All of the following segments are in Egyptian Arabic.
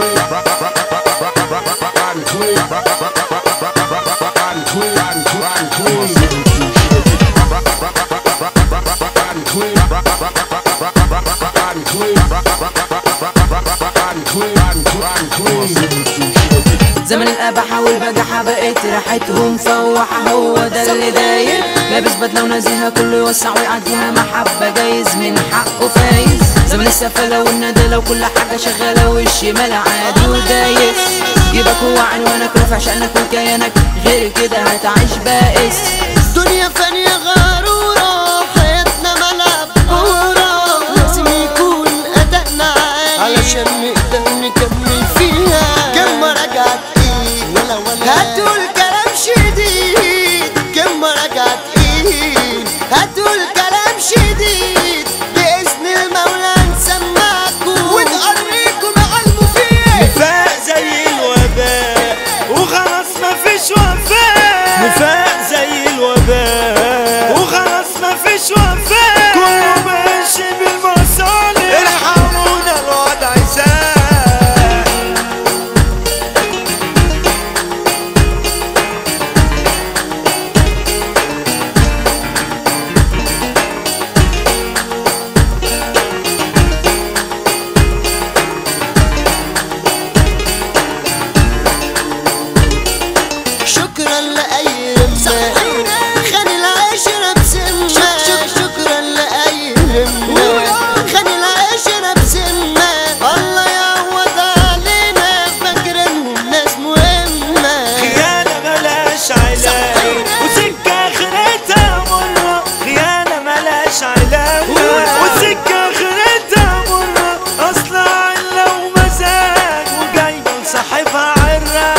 زمن الأباحة والبجاحة بقت ريحتهم فوحة هو ده اللي داير لابس بدلة ونازلها كله يوسع ويعديها محبة جايز من حقه فايز زمن السفالة والندالة وكل حاجة شغالة والشمال عادي ودايس جيبك هو عنوانك رافع شأنك وكيانك غير كده هتعيش بائس دنيا فانية غرورة حياتنا ملعب كورة لازم يكون أدائنا عالي علشان نقدر نكمل فيها كم مرة رجعت إيه ولا ولا هتقول كلام شديد كم مرة رجعت إيه هتقول كلام شديد بإذن المولى نسمعكم ونقريكم على المفيد نفاق زي الوباء وخلاص مفيش وفاء نفاق زي الوباء وخلاص مفيش وفاء كله ماشي بالمصالح ارحمونا الوضع ساء شكرا لأي رمة خلي العشرة بسمة شكرا لأي رمة خلي العشرة بسمة الله يعوض علينا فاكرينهم ناس مهمة خيانة ملاش علاج وسكة آخرتها مرة خيانة ملاش علاج وسكة آخرتها مرة أصلا علة ومزاج وجايبة لصاحبها عرة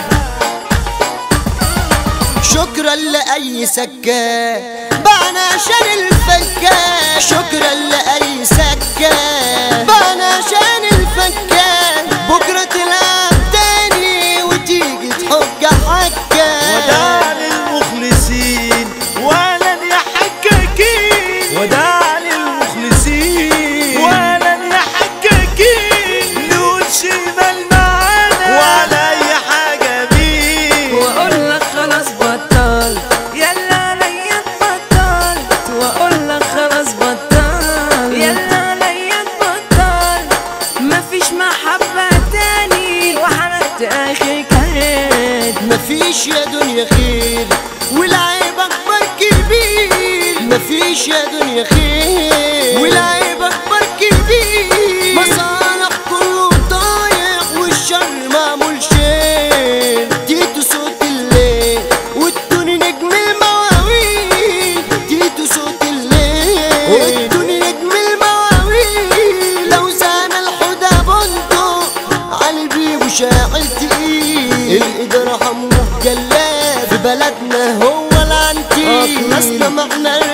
شكرا لأي سكة بعنا عشان الفكة شكرا لأي سكة بعنا عشان الفكة بكرة تلعب تاني وتيجي تحج حكة وداع للمخلصين ولا يا حكاكين وداع للمخلصين ولا يا حكاكين نقول شمال معانا ولا أي حاجة بيه واقول لك خلاص بطل يلا ليا بطل واقول لك خلاص بطل يلا ليا بطل مفيش محبة تاني وحرقت اخر كهد مفيش يا دنيا خير والعيب اكبر كبير مفيش يا دنيا خير والعيب اكبر كبير مصالح كله ضايع والشر معمول شيء تيتو صوت الليل وادوني نجم المواويل تيتو صوت الليل وادوني نجم المواويل لو زان الحدى بندق علي بيبو شاعل تقيل الإدارة حمو جلاد في بلدنا هو العنتيل ناسنا معنا